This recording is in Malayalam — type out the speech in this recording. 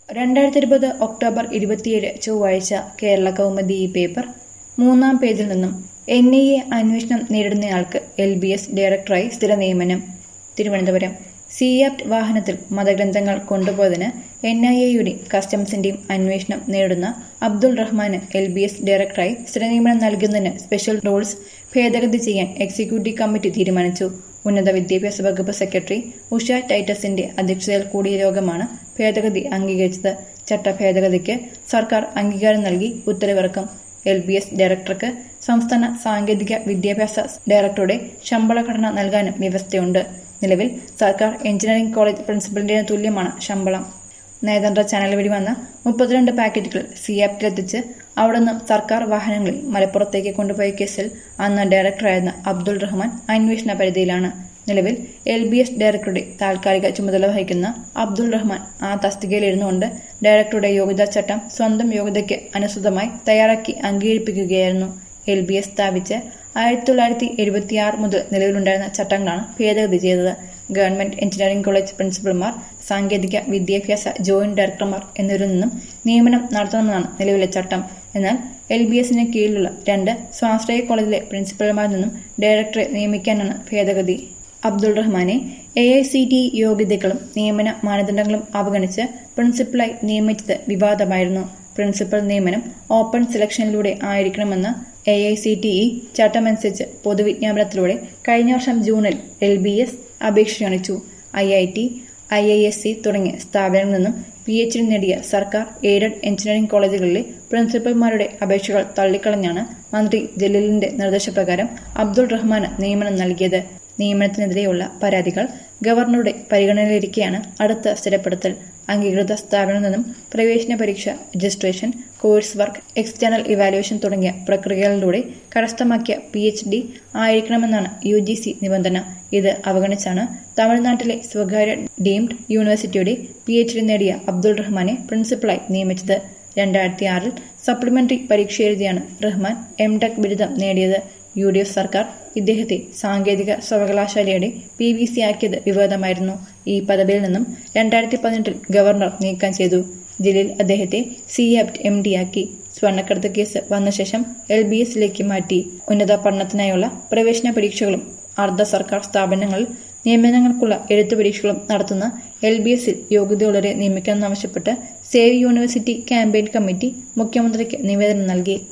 രണ്ടായിരത്തി ഇരുപത് ഒക്ടോബർ ഇരുപത്തിയേഴ് ചൊവ്വാഴ്ച കേരള കൗമുദി ഈ പേപ്പർ മൂന്നാം പേജിൽ നിന്നും എൻ ഐ എ അന്വേഷണം നേരിടുന്നയാൾക്ക് എൽ ബി എസ് ഡയറക്ടറായി സ്ഥിര നിയമനം തിരുവനന്തപുരം സിയാപ്റ്റ് വാഹനത്തിൽ മതഗ്രന്ഥങ്ങൾ കൊണ്ടുപോയതിന് എൻ ഐ എയുടെയും കസ്റ്റംസിന്റെയും അന്വേഷണം നേരിടുന്ന അബ്ദുൾ റഹ്മാന് എൽ ബി എസ് ഡയറക്ടറായി സ്ഥിര നിയമനം നൽകുന്നതിന് സ്പെഷ്യൽ റൂൾസ് ഭേദഗതി ചെയ്യാൻ എക്സിക്യൂട്ടീവ് കമ്മിറ്റി തീരുമാനിച്ചു ഉന്നത വിദ്യാഭ്യാസ വകുപ്പ് സെക്രട്ടറി ഉഷ ടൈറ്റസിന്റെ അധ്യക്ഷതയിൽ കൂടിയ യോഗമാണ് ഭേദഗതി അംഗീകരിച്ചത് ചട്ട ഭേദഗതിക്ക് സർക്കാർ അംഗീകാരം നൽകി ഉത്തരവിറക്കും എൽ ബി എസ് ഡയറക്ടർക്ക് സംസ്ഥാന സാങ്കേതിക വിദ്യാഭ്യാസ ഡയറക്ടറുടെ ശമ്പള ഘടന നൽകാനും വ്യവസ്ഥയുണ്ട് നിലവിൽ സർക്കാർ എഞ്ചിനീയറിംഗ് കോളേജ് പ്രിൻസിപ്പലിന്റെ തുല്യമാണ് ശമ്പളം നയതന്ത്ര ചാനൽ വഴി വന്ന മുപ്പത്തിരണ്ട് പാക്കറ്റുകൾ സിയാപ്റ്റിലെത്തിച്ച് അവിടെ നിന്ന് സർക്കാർ വാഹനങ്ങളിൽ മലപ്പുറത്തേക്ക് കൊണ്ടുപോയ കേസിൽ അന്ന് ഡയറക്ടറായിരുന്ന അബ്ദുൾ റഹ്മാൻ അന്വേഷണ പരിധിയിലാണ് നിലവിൽ എൽ ബി എസ് ഡയറക്ടറുടെ താൽക്കാലിക ചുമതല വഹിക്കുന്ന അബ്ദുൾ റഹ്മാൻ ആ തസ്തികയിലിരുന്നുകൊണ്ട് ഡയറക്ടറുടെ യോഗ്യതാ ചട്ടം സ്വന്തം യോഗ്യതയ്ക്ക് അനുസൃതമായി തയ്യാറാക്കി അംഗീകരിപ്പിക്കുകയായിരുന്നു എൽ ബി എസ് സ്ഥാപിച്ച് ആയിരത്തി തൊള്ളായിരത്തി എഴുപത്തിയാറ് മുതൽ നിലവിലുണ്ടായിരുന്ന ചട്ടങ്ങളാണ് ഭേദഗതി ചെയ്തത് ഗവൺമെന്റ് എഞ്ചിനീയറിംഗ് കോളേജ് പ്രിൻസിപ്പൽമാർ സാങ്കേതിക വിദ്യാഭ്യാസ ജോയിന്റ് ഡയറക്ടർമാർ എന്നിവരിൽ നിന്നും നിയമനം നടത്തണമെന്നാണ് നിലവിലെ ചട്ടം എന്നാൽ എൽ ബി എസിന് കീഴിലുള്ള രണ്ട് സ്വാശ്രയ കോളേജിലെ പ്രിൻസിപ്പൽമാരിൽ നിന്നും ഡയറക്ടറെ നിയമിക്കാനാണ് ഭേദഗതി അബ്ദുൾ റഹ്മാനെ എ ഐ സി ടി യോഗ്യതകളും നിയമന മാനദണ്ഡങ്ങളും അവഗണിച്ച് പ്രിൻസിപ്പലായി നിയമിച്ചത് വിവാദമായിരുന്നു പ്രിൻസിപ്പൽ നിയമനം ഓപ്പൺ സെലക്ഷനിലൂടെ ആയിരിക്കണമെന്ന് A I C T E ചട്ടമനുസരിച്ച് പൊതുവിജ്ഞാപനത്തിലൂടെ കഴിഞ്ഞ വർഷം ജൂണിൽ എൽ ബി എസ് അപേക്ഷ ക്ഷണിച്ചു I I T I I S C തുടങ്ങിയ സ്ഥാപനങ്ങളിൽ നിന്നും പി എച്ച് ഡി നേടിയ സർക്കാർ എയ്ഡഡ് എഞ്ചിനീയറിംഗ് കോളേജുകളിലെ പ്രിൻസിപ്പൽമാരുടെ അപേക്ഷകൾ തള്ളിക്കളഞ്ഞാണ് മന്ത്രി ജലീലിന്റെ നിർദ്ദേശപ്രകാരം അബ്ദുൾ റഹ്മാന് നിയമനം നൽകിയത് നിയമനത്തിനെതിരെയുള്ള പരാതികൾ ഗവർണറുടെ പരിഗണനയിലിരിക്കെയാണ് അടുത്ത സ്ഥിരപ്പെടുത്തൽ അംഗീകൃത സ്ഥാപനങ്ങളിൽ നിന്നും പ്രവേശന പരീക്ഷ registration course work external evaluation തുടങ്ങിയ പ്രക്രിയകളിലൂടെ കരസ്ഥമാക്കിയ പി എച്ച് ഡി ആയിരിക്കണമെന്നാണ് യു ജി സി നിബന്ധന ഇത് അവഗണിച്ചാണ് തമിഴ്നാട്ടിലെ സ്വകാര്യ ഡീംഡ് യൂണിവേഴ്സിറ്റിയുടെ പി എച്ച് ഡി നേടിയ അബ്ദുൾ റഹ്മാനെ പ്രിൻസിപ്പലായി നിയമിച്ചത് രണ്ടായിരത്തി ആറിൽ സപ്ലിമെന്ററി പരീക്ഷ എഴുതിയാണ് റഹ്മാൻ എം ടെക് ബിരുദം നേടിയത് യു ഡി എഫ് സർക്കാർ ഇദ്ദേഹത്തെ സാങ്കേതിക സർവകലാശാലയുടെ പി വി സി ആക്കിയത് വിവാദമായിരുന്നു ഈ പദവിയിൽ നിന്നും രണ്ടായിരത്തി പതിനെട്ടിൽ ഗവർണർ നീക്കം ചെയ്തു ജലീൽ അദ്ദേഹത്തെ സി ആപ്റ്റ് എം ഡി ആക്കി സ്വർണ്ണക്കടത്ത് കേസ് വന്ന ശേഷം എൽ ബി എസിലേക്ക് മാറ്റി ഉന്നത പഠനത്തിനായുള്ള പ്രവേശന പരീക്ഷകളും അർദ്ധ സർക്കാർ സ്ഥാപനങ്ങളിൽ നിയമനങ്ങൾക്കുള്ള എഴുത്തു പരീക്ഷകളും നടത്തുന്ന എൽ ബി എസിൽ യോഗ്യതയുള്ളവരെ നിയമിക്കണമെന്നാവശ്യപ്പെട്ട് സേവ് യൂണിവേഴ്സിറ്റി ക്യാമ്പയിൻ കമ്മിറ്റി മുഖ്യമന്ത്രിക്ക് നിവേദനം നൽകി